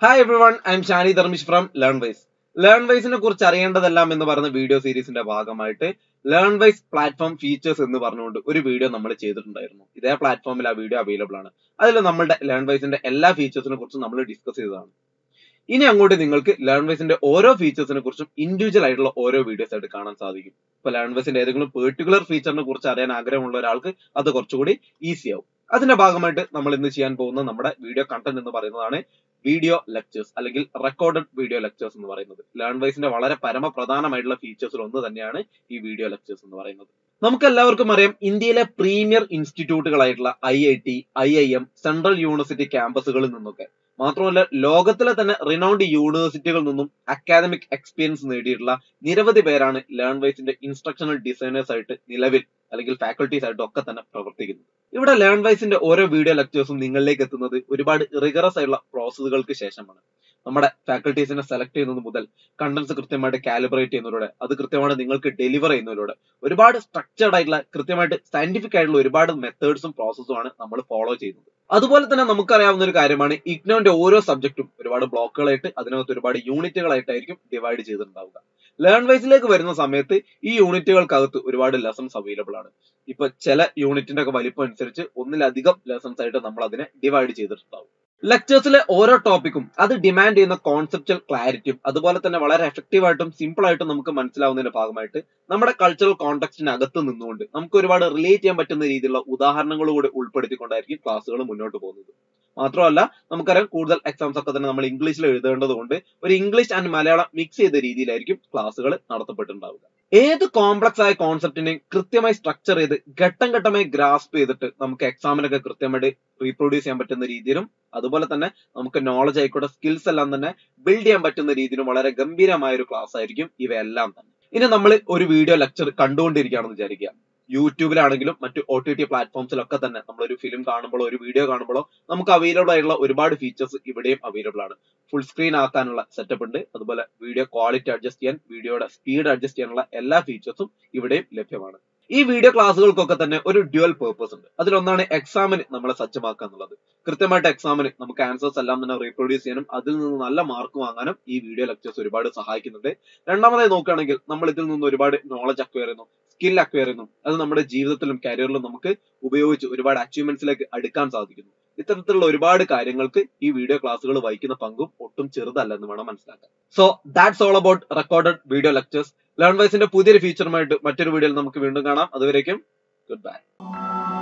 hi everyone I am Shani Dharmish from Learn Wise Learn വൈസിനെ കുറിച്ച് അറിയേണ്ടതെല്ലാം എന്ന് പറയുന്ന വീഡിയോ സീരീസിന്റെ ഭാഗമായിട്ട് ലേൺ വൈസ് പ്ലാറ്റ്ഫോം ഫീച്ചേഴ്സ് എന്ന് പറഞ്ഞുകൊണ്ട് ഒരു വീഡിയോ നമ്മൾ ചെയ്തിട്ടുണ്ടായിരുന്നു ഇതേ പ്ലാറ്റ്ഫോമിൽ ആ വീഡിയോ അവൈലബിൾ ആണ് അതിൽ നമ്മുടെ ലേൺ വൈസിന്റെ എല്ലാ ഫീച്ചേഴ്സിനെ കുറിച്ചും നമ്മൾ ഡിസ്കസ് ചെയ്തതാണ് ഇനി അങ്ങോട്ട് നിങ്ങൾക്ക് ലേൺ വൈസിന്റെ ഓരോ ഫീച്ചേഴ്സിനെ കുറിച്ചും ഇൻഡിവിജ്വൽ ആയിട്ടുള്ള ഓരോ വീഡിയോസ് ആയിട്ട് കാണാൻ സാധിക്കും ഇപ്പൊ ലേൺ വൈസിന്റെ ഏതെങ്കിലും പെർട്ടിക്കുലർ ഫീച്ചറിനെ കുറിച്ച് അറിയാൻ ആഗ്രഹമുള്ള ഒരാൾക്ക് അത് കുറച്ചുകൂടി ഈസി ആവും അതിന്റെ ഭാഗമായിട്ട് നമ്മൾ ഇന്ന് ചെയ്യാൻ പോകുന്ന നമ്മുടെ വീഡിയോ കണ്ടന്റ് എന്ന് പറയുന്നതാണ് വീഡിയോ ലെക്ചേഴ്സ് അല്ലെങ്കിൽ റെക്കോർഡഡ് വീഡിയോ ലെക്ചേഴ്സ് എന്ന് പറയുന്നത് ലേൺ വൈസിന്റെ വളരെ പരമപ്രധാനമായിട്ടുള്ള ഫീച്ചേഴ്സിൽ ഒന്ന് തന്നെയാണ് ഈ വീഡിയോ ലെക്ചേഴ്സ് എന്ന് പറയുന്നത് നമുക്ക് എല്ലാവർക്കും അറിയാം ഇന്ത്യയിലെ പ്രീമിയർ ഇൻസ്റ്റിറ്റ്യൂട്ടുകളായിട്ടുള്ള I I T I I M central university ക്യാമ്പസുകളിൽ നിന്നൊക്കെ മാത്രമല്ല ലോകത്തിലെ തന്നെ റിനൗണ്ട് യൂണിവേഴ്സിറ്റികളിൽ നിന്നും അക്കാദമിക് എക്സ്പീരിയൻസ് നേടിയിട്ടുള്ള നിരവധി പേരാണ് ലേൺ വൈസിന്റെ ഇൻസ്ട്രക്ഷണൽ ഡിസൈനേഴ്സ് ആയിട്ട് നിലവിൽ അല്ലെങ്കിൽ ഫാക്കൽറ്റീസ് ആയിട്ടും ഒക്കെ തന്നെ പ്രവർത്തിക്കുന്നത് ഇവിടെ ലേൺ വൈസിന്റെ ഓരോ വീഡിയോ ലെക്ചേഴ്സും നിങ്ങളിലേക്ക് എത്തുന്നത് ഒരുപാട് റിഗറസ് ആയിട്ടുള്ള പ്രോസസ്സുകൾക്ക് ശേഷമാണ് നമ്മുടെ ഫാക്കൽറ്റീസിനെ സെലക്ട് ചെയ്യുന്നത് മുതൽ കണ്ടന്റ്സ് കൃത്യമായിട്ട് കാലിബ്രേറ്റ് ചെയ്യുന്നതിലൂടെ അത് കൃത്യമായിട്ട് നിങ്ങൾക്ക് ഡെലിവർ ചെയ്യുന്നതിലൂടെ ഒരുപാട് സ്ട്രക്ചർഡ് ആയിട്ടുള്ള കൃത്യമായിട്ട് സയന്റിഫിക് ആയിട്ടുള്ള ഒരുപാട് മെത്തേഡ്സും പ്രോസസ്സും ആണ് നമ്മൾ ഫോളോ ചെയ്യുന്നത് അതുപോലെ തന്നെ നമുക്കറിയാവുന്ന ഒരു കാര്യമാണ് ഇഗ്നോന്റെ ഓരോ സബ്ജക്റ്റും ഒരുപാട് ബ്ലോക്കുകളായിട്ട് അതിനകത്ത് ഒരുപാട് യൂണിറ്റുകളായിട്ടായിരിക്കും ഡിവൈഡ് ചെയ്തിട്ടുണ്ടാവുക ലേൺ വൈസിലേക്ക് വരുന്ന സമയത്ത് ഈ യൂണിറ്റുകൾക്കകത്ത് ഒരുപാട് ലെസൺസ് അവൈലബിൾ ആണ് ഇപ്പൊ ചില യൂണിറ്റിന്റെ ഒക്കെ വലിപ്പം അനുസരിച്ച് ഒന്നിലധികം ലെസൺസ് ആയിട്ട് നമ്മൾ അതിനെ ഡിവൈഡ് ചെയ്തിട്ടുണ്ടാവും ലെക്ചേഴ്സിലെ ഓരോ ടോപ്പിക്കും അത് ഡിമാൻഡ് ചെയ്യുന്ന കോൺസെപ്റ്റൽ ക്ലാരിറ്റിയും അതുപോലെ തന്നെ വളരെ എഫക്റ്റീവ് ആയിട്ടും സിമ്പിൾ ആയിട്ടും നമുക്ക് മനസ്സിലാവുന്നതിന്റെ ഭാഗമായിട്ട് നമ്മുടെ കൾച്ചറൽ കോൺടെക്സ്റ്റിനകത്ത് നിന്നുകൊണ്ട് നമുക്ക് ഒരുപാട് റിലേറ്റ് ചെയ്യാൻ പറ്റുന്ന രീതിയിലുള്ള ഉദാഹരണങ്ങൾ കൂടി ഉൾപ്പെടുത്തിക്കൊണ്ടായിരിക്കും ക്ലാസ്സുകൾ മുന്നോട്ട് പോകുന്നത് മാത്രമല്ല നമുക്കറിയാം കൂടുതൽ എക്സാംസ് ഒക്കെ തന്നെ നമ്മൾ ഇംഗ്ലീഷിൽ എഴുതേണ്ടത് കൊണ്ട് ഒരു ഇംഗ്ലീഷ് ആൻഡ് മലയാളം മിക്സ് ചെയ്ത രീതിയിലായിരിക്കും ക്ലാസ്സുകൾ നടത്തപ്പെട്ടിട്ടുണ്ടാവുക ഏത് കോംപ്ലക്സ് ആയ കോൺസെപ്റ്റിനെയും കൃത്യമായി സ്ട്രക്ചർ ചെയ്ത് ഘട്ടം ഘട്ടമായി ഗ്രാസ്പ് ചെയ്തിട്ട് നമുക്ക് എക്സാമിനൊക്കെ കൃത്യമായിട്ട് റീപ്രൊഡ്യൂസ് ചെയ്യാൻ പറ്റുന്ന രീതിയിലും അതുപോലെ തന്നെ നമുക്ക് നോളജ് ആയിക്കോട്ടെ സ്കിൽസ് എല്ലാം തന്നെ ബിൽഡ് ചെയ്യാൻ പറ്റുന്ന രീതിയിലും വളരെ ഗംഭീരമായ ഒരു ക്ലാസ് ആയിരിക്കും ഇവയെല്ലാം തന്നെ ഇനി നമ്മൾ ഒരു വീഡിയോ ലെക്ചർ കണ്ടുകൊണ്ടിരിക്കുകയാണെന്ന് വിചാരിക്കുക യൂട്യൂബിലാണെങ്കിലും മറ്റു ഒ ടി ടി പ്ലാറ്റ്ഫോംസിലൊക്കെ തന്നെ നമ്മൾ ഒരു ഫിലിം കാണുമ്പോഴോ ഒരു വീഡിയോ കാണുമ്പോഴോ നമുക്ക് അവൈലബിൾ ആയിട്ടുള്ള ഒരുപാട് ഫീച്ചേഴ്സ് ഇവിടെയും അവൈലബിൾ ആണ് ഫുൾ സ്ക്രീൻ ആക്കാനുള്ള സെറ്റപ്പ് ഉണ്ട് അതുപോലെ വീഡിയോ ക്വാളിറ്റി അഡ്ജസ്റ്റ് ചെയ്യാൻ വീഡിയോയുടെ സ്പീഡ് അഡ്ജസ്റ്റ് ചെയ്യാനുള്ള എല്ലാ ഫീച്ചേഴ്സും ഇവിടെയും ലഭ്യമാണ് ഈ വീഡിയോ ക്ലാസ്സുകൾക്കൊക്കെ തന്നെ ഒരു ഡ്യുവൽ പേർപ്പസ് ഉണ്ട് അതിലൊന്നാണ് എക്സാമിന് നമ്മളെ സജ്ജമാക്കുക എന്നുള്ളത് കൃത്യമായിട്ട് എക്സാമിന് നമുക്ക് ആൻസേഴ്സ് എല്ലാം തന്നെ റീപ്രൊഡ്യൂസ് ചെയ്യാനും അതിൽ നിന്ന് നല്ല മാർക്ക് വാങ്ങാനും ഈ വീഡിയോ ലെക്ചേഴ്സ് ഒരുപാട് സഹായിക്കുന്നുണ്ട് രണ്ടാമതായി നോക്കുകയാണെങ്കിൽ നമ്മൾ ഇതിൽ നിന്ന് ഒരുപാട് നോളജ് അക്വയർ ചെയ്യുന്നു സ്കിൽ അക്വയർ ചെയ്യുന്നു അത് നമ്മുടെ ജീവിതത്തിലും കരിയറിലും നമുക്ക് ഉപയോഗിച്ച് ഒരുപാട് അച്ചീവ്മെന്റ്സിലേക്ക് അടുക്കാൻ സാധിക്കുന്നു ഇത്തരത്തിലുള്ള ഒരുപാട് കാര്യങ്ങൾക്ക് ഈ വീഡിയോ ക്ലാസ്സുകൾ വഹിക്കുന്ന പങ്കും ഒട്ടും ചെറുതല്ലെന്ന് വേണം മനസ്സിലാക്കാൻ so that's all about recorded video lectures Learn വൈസിന്റെ പുതിയൊരു ഫീച്ചറുമായിട്ട് മറ്റൊരു വീഡിയോയിൽ നമുക്ക് വീണ്ടും കാണാം അതുവരേക്കും ഗുഡ് ബൈ